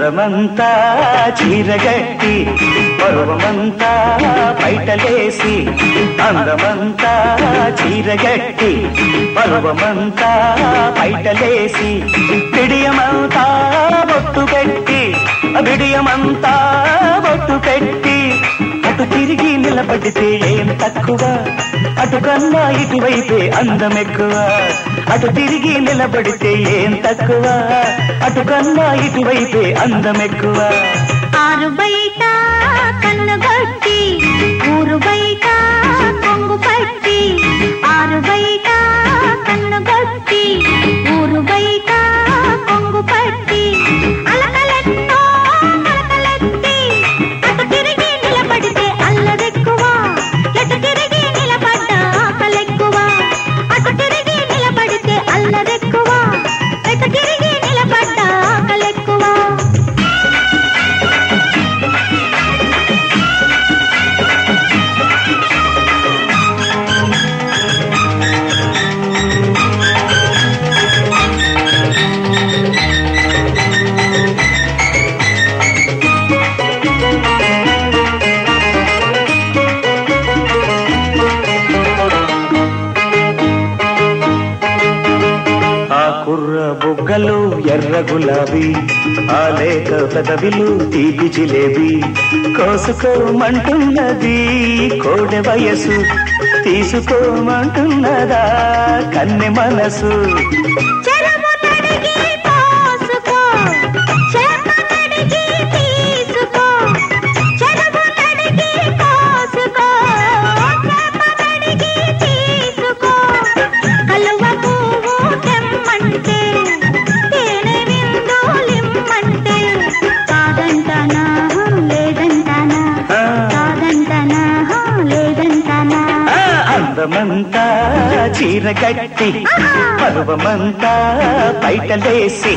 అందమంతా చీరగట్టి పరువమంతా బయటలేసి అందమంతా చీరగట్టి పరువమంతా బయటలేసి పిడియమంతా బొట్టు పెట్టి బిడియమంతా బొట్టు పెట్టి అటు తిరిగి నిలబడితే ఏం తక్కువ అటు కన్నా ఇటువైపే అందం ఎక్కువ అటు తిరిగి నిలబడితే ఏం తక్కువ అటు కన్నా ఇటువైపే అందం ఎక్కువ ఆరు బయట కన్నుగొట్టి ఊరు బయట కొంగు పట్టి ఆరు బయట కన్నుగొట్టి ఊరు బయట కొంగు పట్టి అలకలెట్టో అలకలెట్టి అటు తిరిగి నిలబడితే అల్లదెక్కువ ఎటు తిరిగి నిలబడ్డ ఆకలెక్కువ అటు తిరిగి నిలబడితే అల్లదెక్కువ ఎటు తిరిగి నిలబడ్డ ఆకలెక్కువ ఆ కుర్ర బుగ్గలు ఎర్ర గులాబీ ఆ లేక పెదవిలు తీపి జిలేబీ కోసుకోమంటున్నది కోడె వయసు తీసుకోమంటున్నదా కన్నె మనసు చెరువు నడిగి పోసుకో చేప నడిగి తీసుకో చెరువు నడిగి పోసుకో చేప నడిగి తీసుకో కలువ పువ్వు తెమ్మంటే తేనె విందులిమ్మంటే కాదంటనా లేదంటనా ఆ, కాదంటనా లేదంటనా ఆ, అందమంతా చీర కట్టి పరువమంతా బయటలేసి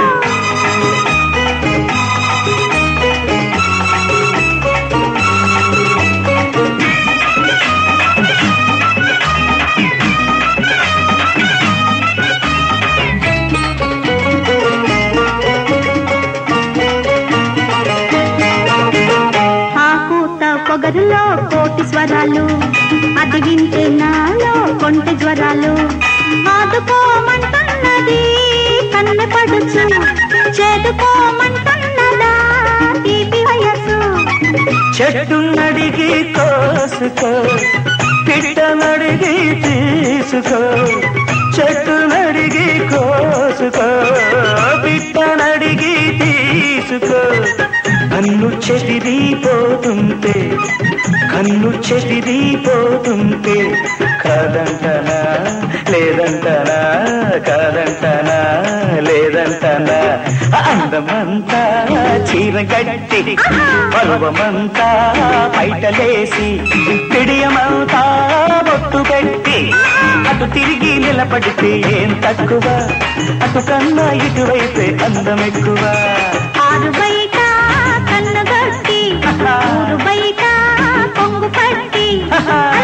ఆ కూత పొగరులో కోటి స్వరాలు అది వింటే నాలో కొంటె జ్వరాలు ఆదుకోమంటున్నది కన్నె పడుచు చేదుకోమంటున్నదా తీపి వయసు చెట్టునడిగి కోసుకో పిట్టనడిగి తీసుకో చెట్టునడిగి కోసుకో పిట్టనడిగి తీసుకో కన్ను చెదిరిపోతుంటే కన్ను చెదిరిపోతుంటే కాదంటనా లేదంటనా కాదంటనా లేదంటనా అందమంతా చీర గట్టి పర్వమంతా బయటలేసి పిడియమంతా బొట్టు పెట్టి అటు తిరిగి నిలబడితే ఏం తక్కువ అటు కన్నా ఇటువైపే అందం ఎక్కువ ఆరు బయట కన్ను గట్టి ఊరు బయట కొంగు పట్టి